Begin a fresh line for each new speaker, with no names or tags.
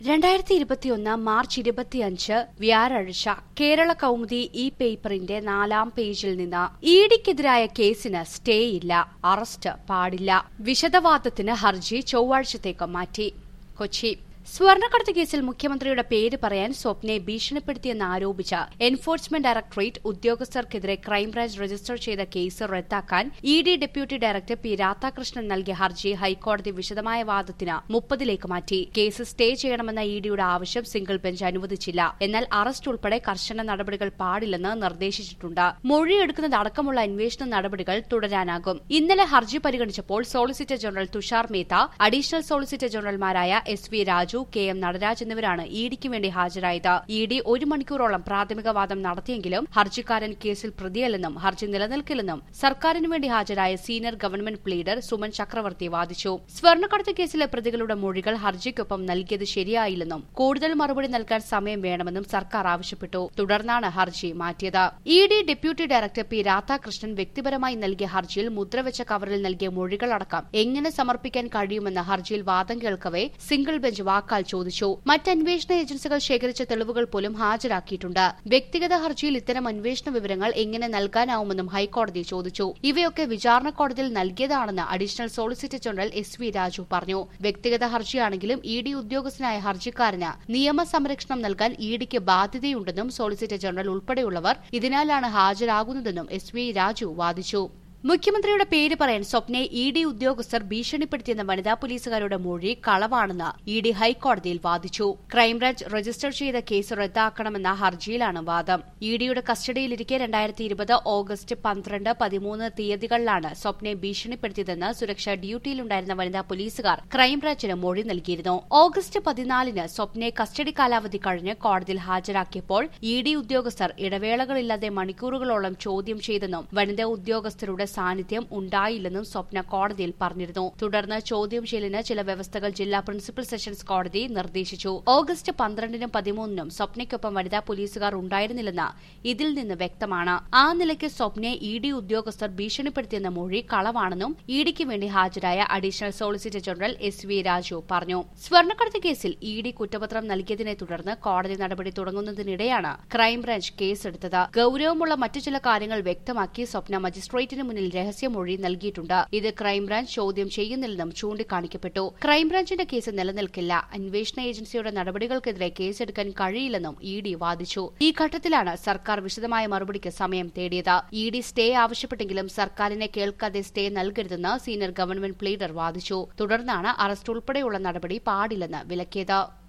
രണ്ടായിരത്തി ഇരുപത്തിയൊന്ന് മാർച്ച് ഇരുപത്തിയഞ്ച് വ്യാഴാഴ്ച കേരള കൗമുദി ഈ പേപ്പറിന്റെ നാലാം പേജിൽ നിന്ന് ഇഡിക്കെതിരായ കേസിന് സ്റ്റേയില്ല അറസ്റ്റ് പാടില്ല വിശദവാദത്തിന് ഹർജി ചൊവ്വാഴ്ചത്തേക്ക് മാറ്റി കൊച്ചി സ്വർണ്ണക്കടത്ത് കേസിൽ മുഖ്യമന്ത്രിയുടെ പേര് പറയാൻ സ്വപ്നയെ ഭീഷണിപ്പെടുത്തിയെന്ന് ആരോപിച്ച എൻഫോഴ്സ്മെന്റ് ഡയറക്ടറേറ്റ് ഉദ്യോഗസ്ഥർക്കെതിരെ ക്രൈംബ്രാഞ്ച് രജിസ്റ്റർ ചെയ്ത കേസ് റദ്ദാക്കാൻ E D deputy director P Radhakrishnan നൽകിയ ഹർജി ഹൈക്കോടതി വിശദമായ വാദത്തിന് മുപ്പതിലേക്ക് മാറ്റി കേസ് സ്റ്റേ ചെയ്യണമെന്ന ഇ ഡിയുടെ ആവശ്യം സിംഗിൾ ബെഞ്ച് അനുവദിച്ചില്ല എന്നാൽ അറസ്റ്റ് ഉൾപ്പെടെ കർശന നടപടികൾ പാടില്ലെന്ന് നിർദ്ദേശിച്ചിട്ടുണ്ട് മൊഴിയെടുക്കുന്നതടക്കമുള്ള അന്വേഷണ നടപടികൾ തുടരാനാകും ഇന്നലെ ഹർജി പരിഗണിച്ചപ്പോൾ solicitor general Tushar Mehta additional solicitor ജനറൽമാരായ S V Raju K M Nataraj എന്നിവരാണ് ഇഡിക്ക് വേണ്ടി ഹാജരായത് ഇ ഡി ഒരു മണിക്കൂറോളം പ്രാഥമിക വാദം നടത്തിയെങ്കിലും ഹർജിക്കാരൻ കേസിൽ പ്രതിയല്ലെന്നും ഹർജി നിലനിൽക്കില്ലെന്നും സർക്കാരിനു വേണ്ടി ഹാജരായ സീനിയർ ഗവൺമെന്റ് പ്ലീഡർ സുമൻ ചക്രവർത്തി വാദിച്ചു സ്വർണ്ണക്കടത്ത് കേസിലെ പ്രതികളുടെ മൊഴികൾ ഹർജിക്കൊപ്പം നൽകിയത് ശരിയായില്ലെന്നും കൂടുതൽ മറുപടി നൽകാൻ സമയം വേണമെന്നും സർക്കാർ ആവശ്യപ്പെട്ടു തുടർന്നാണ് ഹർജി മാറ്റിയത് E D deputy director P Radhakrishnan വ്യക്തിപരമായി നൽകിയ ഹർജിയിൽ മുദ്രവെച്ച കവറിൽ നൽകിയ മൊഴികളടക്കം എങ്ങനെ സമർപ്പിക്കാൻ കഴിയുമെന്ന് ഹർജിയിൽ വാദം കേൾക്കവെ സിംഗിൾ ബെഞ്ച് വാക്കാൽ ചോദിച്ചു മറ്റ് അന്വേഷണ ഏജൻസികൾ ശേഖരിച്ച തെളിവുകൾ പോലും ഹാജരാക്കിയിട്ടുണ്ട് വ്യക്തിഗത ഹർജിയിൽ ഇത്തരം അന്വേഷണ വിവരങ്ങൾ എങ്ങനെ നൽകാനാവുമെന്നും ഹൈക്കോടതി ചോദിച്ചു ഇവയൊക്കെ വിചാരണ കോടതിയിൽ നൽകിയതാണെന്ന് additional solicitor general S V Raju പറഞ്ഞു വ്യക്തിഗത ഹർജിയാണെങ്കിലും ഇ ഡി ഉദ്യോഗസ്ഥനായ ഹർജിക്കാരന് നിയമസംരക്ഷണം നൽകാൻ ഇ ഡിക്ക് ബാധ്യതയുണ്ടെന്നും സോളിസിറ്റർ ജനറൽ ഉൾപ്പെടെയുള്ളവർ ഇതിനാലാണ് ഹാജരാകുന്നതെന്നും എസ് വി രാജു വാദിച്ചു മുഖ്യമന്ത്രിയുടെ പേര് പറയാൻ സ്വപ്നയെ ഇ ഡി ഉദ്യോഗസ്ഥർ ഭീഷണിപ്പെടുത്തിയെന്ന വനിതാ പോലീസുകാരുടെ മൊഴി കളവാണെന്ന് ഇ ഡി ഹൈക്കോടതിയിൽ വാദിച്ചു ക്രൈംബ്രാഞ്ച് രജിസ്റ്റർ ചെയ്ത കേസ് റദ്ദാക്കണമെന്ന ഹർജിയിലാണ് വാദം ഇ ഡിയുടെ കസ്റ്റഡിയിലിരിക്കെ രണ്ടായിരത്തി ഇരുപത് ഓഗസ്റ്റ് പന്ത്രണ്ട് പതിമൂന്ന് തീയതികളിലാണ് സ്വപ്നയെ ഭീഷണിപ്പെടുത്തിയതെന്ന് സുരക്ഷാ ഡ്യൂട്ടിയിലുണ്ടായിരുന്ന വനിതാ പോലീസുകാർ ക്രൈംബ്രാഞ്ചിന് മൊഴി നൽകിയിരുന്നു ഓഗസ്റ്റ് പതിനാലിന് സ്വപ്നയെ കസ്റ്റഡി കാലാവധി കഴിഞ്ഞ് കോടതിയിൽ ഹാജരാക്കിയപ്പോൾ ഇ ഡി ഉദ്യോഗസ്ഥർ ഇടവേളകളില്ലാതെ മണിക്കൂറുകളോളം ചോദ്യം ചെയ്തെന്നും വനിതാ ഉദ്യോഗസ്ഥരുടെ സാന്നിധ്യം ഉണ്ടായില്ലെന്നും സ്വപ്ന കോടതിയിൽ പറഞ്ഞിരുന്നു തുടർന്ന് ചോദ്യം ചെയ്യലിന് ചില വ്യവസ്ഥകൾ ജില്ലാ പ്രിൻസിപ്പൽ സെഷൻസ് കോടതി നിർദ്ദേശിച്ചു ഓഗസ്റ്റ് പന്ത്രണ്ടിനും പതിമൂന്നിനും സ്വപ്നയ്ക്കൊപ്പം വനിതാ പോലീസുകാർ ഉണ്ടായിരുന്നില്ലെന്ന് ഇതിൽ നിന്ന് വ്യക്തമാണ് ആ നിലയ്ക്ക് സ്വപ്നയെ ഇ ഡി ഉദ്യോഗസ്ഥർ ഭീഷണിപ്പെടുത്തിയെന്ന മൊഴി കളവാണെന്നും ഇ ഡിക്ക് വേണ്ടി ഹാജരായ additional solicitor general S V Raju പറഞ്ഞു സ്വർണ്ണക്കടത്ത് കേസിൽ ഇ ഡി കുറ്റപത്രം നൽകിയതിനെ തുടർന്ന് കോടതി നടപടി തുടങ്ങുന്നതിനിടെയാണ് ക്രൈംബ്രാഞ്ച് കേസെടുത്തത് ഗൌരവമുള്ള മറ്റു ചില കാര്യങ്ങൾ വ്യക്തമാക്കി സ്വപ്ന മജിസ്ട്രേറ്റിന് മുന്നിൽ രഹസ്യമൊഴി നൽകിയിട്ടുണ്ട് ഇത് ക്രൈംബ്രാഞ്ച് ചോദ്യം ചെയ്യുന്നില്ലെന്നും ചൂണ്ടിക്കാണിക്കപ്പെട്ടു ക്രൈംബ്രാഞ്ചിന്റെ കേസ് നിലനിൽക്കില്ല അന്വേഷണ ഏജൻസിയുടെ നടപടികൾക്കെതിരെ കേസെടുക്കാൻ കഴിയില്ലെന്നും ഇ ഡി വാദിച്ചു ഈ ഘട്ടത്തിലാണ് സർക്കാർ വിശദമായ മറുപടിക്ക് സമയം തേടിയത് ഇ ഡി സ്റ്റേ ആവശ്യപ്പെട്ടെങ്കിലും സർക്കാരിനെ കേൾക്കാതെ സ്റ്റേ നൽകരുതെന്ന് സീനിയർ ഗവൺമെന്റ് പ്ലീഡർ വാദിച്ചു തുടർന്നാണ് അറസ്റ്റ് ഉൾപ്പെടെയുള്ള നടപടി പാടില്ലെന്ന് വിലക്കിയത്